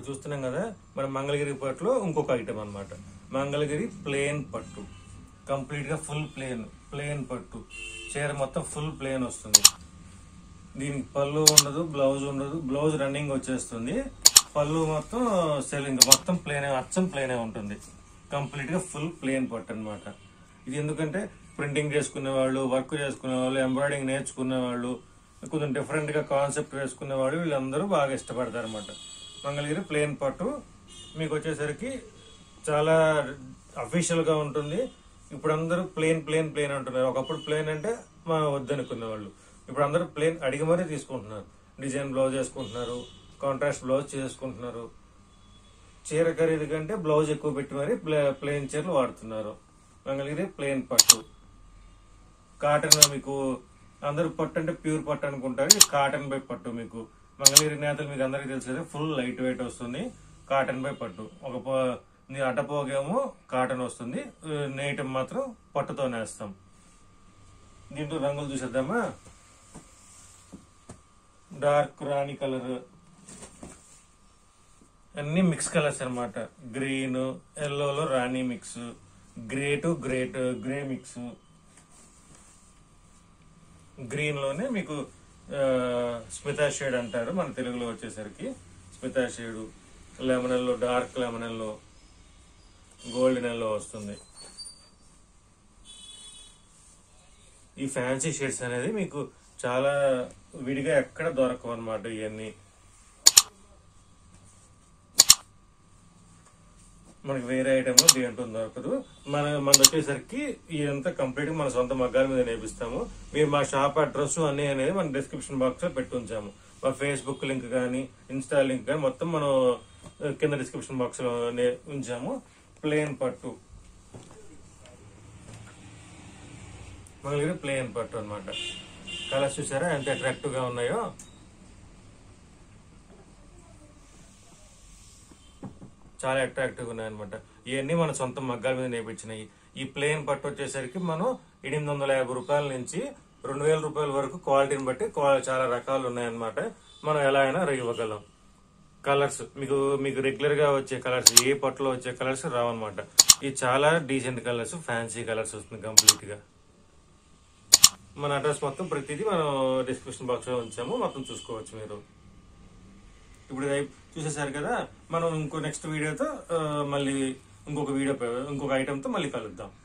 ఇప్పుడు చూస్తున్నాం కదా మన మంగళగిరి పట్టులో ఇంకొక ఐటమ్ అన్నమాట మంగళగిరి ప్లేన్ పట్టు కంప్లీట్ గా ఫుల్ ప్లేన్ ప్లేన్ పట్టు చీర మొత్తం ఫుల్ ప్లేన్ వస్తుంది దీనికి పళ్ళు ఉండదు బ్లౌజ్ ఉండదు బ్లౌజ్ రన్నింగ్ వచ్చేస్తుంది పళ్ళు మొత్తం సెల్లింగ్ మొత్తం ప్లేన్ అచ్చం ప్లేనే ఉంటుంది కంప్లీట్ గా ఫుల్ ప్లేన్ పట్టు అన్నమాట ఇది ఎందుకంటే ప్రింటింగ్ చేసుకునే వాళ్ళు వర్క్ చేసుకునే వాళ్ళు ఎంబ్రాయిడింగ్ నేర్చుకునే వాళ్ళు కొంచెం డిఫరెంట్ గా కాన్సెప్ట్ వేసుకునే వాళ్ళు వీళ్ళందరూ బాగా ఇష్టపడతారు అనమాట మంగళగిరి ప్లేన్ పట్టు మీకు వచ్చేసరికి చాలా అఫీషియల్ గా ఉంటుంది ఇప్పుడు అందరూ ప్లేన్ ప్లేన్ ప్లేన్ అంటున్నారు ఒకప్పుడు ప్లేన్ అంటే మా వద్దనుకునే వాళ్ళు ఇప్పుడు అందరూ ప్లేన్ అడిగి మరీ తీసుకుంటున్నారు డిజైన్ బ్లౌజ్ వేసుకుంటున్నారు కాంట్రాస్ట్ బ్లౌజ్ చేసుకుంటున్నారు చీర ఖరీదు కంటే బ్లౌజ్ ఎక్కువ పెట్టి మరీ ప్లే- ప్లేన్ చీరలు వాడుతున్నారు మంగళగిరి ప్లేన్ పట్టు కాటన్ మీకు అందరూ పట్టు అంటే ప్యూర్ పట్టు అనుకుంటారు ఇది కాటన్ బై పట్టు మీకు మంగళగిరి నేతలు మీకు అందరికీ తెలుసు కదా ఫుల్ లైట్ వెయిట్ వస్తుంది కాటన్ బై పట్టు ఒక ప- నీ అటపోగేమో కాటన్ వస్తుంది నేయటం మాత్రం పట్టుతో నేస్తాం దీంట్లో రంగులు చూసేద్దామా డార్క్ రాణి కలర్ అన్ని మిక్స్ కలర్స్ అన్నమాట గ్రీన్ ఎల్లోలో రాణి mix grey to great grey mix green లోనే మీకు ఆ, స్మితా షేడ్ అంటారు మన తెలుగులో వచ్చేసరికి స్మితా షేడ్ లెమనల్లో డార్క్ లెమనల్లో గోల్డెన్ ఎల్లో వస్తుంది ఈ ఫ్యాన్సీ షేడ్స్ అనేది మీకు చాలా విడిగా ఎక్కడ దొరకవు అనమాట ఇవన్నీ మనకి వేరే ఐటమ్ దేంట్లో దొరకదు మన మన వచ్చేసరికి ఇదంతా కంప్లీట్ గా మన సొంత మగ్గాల మీద నేర్పిస్తాము మీరు మా షాప్ అడ్రస్ అన్ని అనేది మన డిస్క్రిప్షన్ బాక్స్ లో పెట్టి ఉంచాము మా ఫేస్బుక్ లింక్ కానీ ఇన్స్టా లింక్ కానీ మొత్తం మనం ఆ, కింద డిస్క్రిప్షన్ బాక్స్ లో నే- ఉంచాము ప్లేన్ పట్టు మంగళగిరి ప్లేన్ పట్టు అన్నమాట కలర్స్ చూసారా ఎంత అట్రాక్టివ్ గా ఉన్నాయో చాలా అట్రాక్టివ్ ఉన్నాయి అనమాట ఇవన్నీ మన సొంత మగ్గాల మీద నేర్పించినాయి ఈ ప్లేన్ పట్టు వచ్చేసరికి మనం ఎనిమిది వందల యాభై రూపాయల నుంచి రెండు వేల రూపాయల వరకు క్వాలిటీని బట్టి క్వా- చాలా రకాలు ఉన్నాయన్నమాట మనం ఎలా అయినా ఇవ్వగలం కలర్స్ మీకు మీకు రెగ్యులర్ గా వచ్చే కలర్స్ ఏ పట్టులో వచ్చే కలర్స్ రావన్నమాట ఇది చాలా డీసెంట్ కలర్స్ ఫ్యాన్సీ కలర్స్ వస్తుంది కంప్లీట్ గా మన అడ్రస్ మొత్తం ప్రతిదీ మనం డిస్క్రిప్షన్ బాక్స్ లో ఉంచాము మొత్తం చూసుకోవచ్చు మీరు ఇప్పుడు ఇది అయి- చూసేసారు కదా మనం ఇంకో నెక్స్ట్ వీడియోతో ఆ, మళ్ళీ ఇంకొక వీడియో ఇంకొక ఐటెంతో మళ్ళీ కలుద్దాం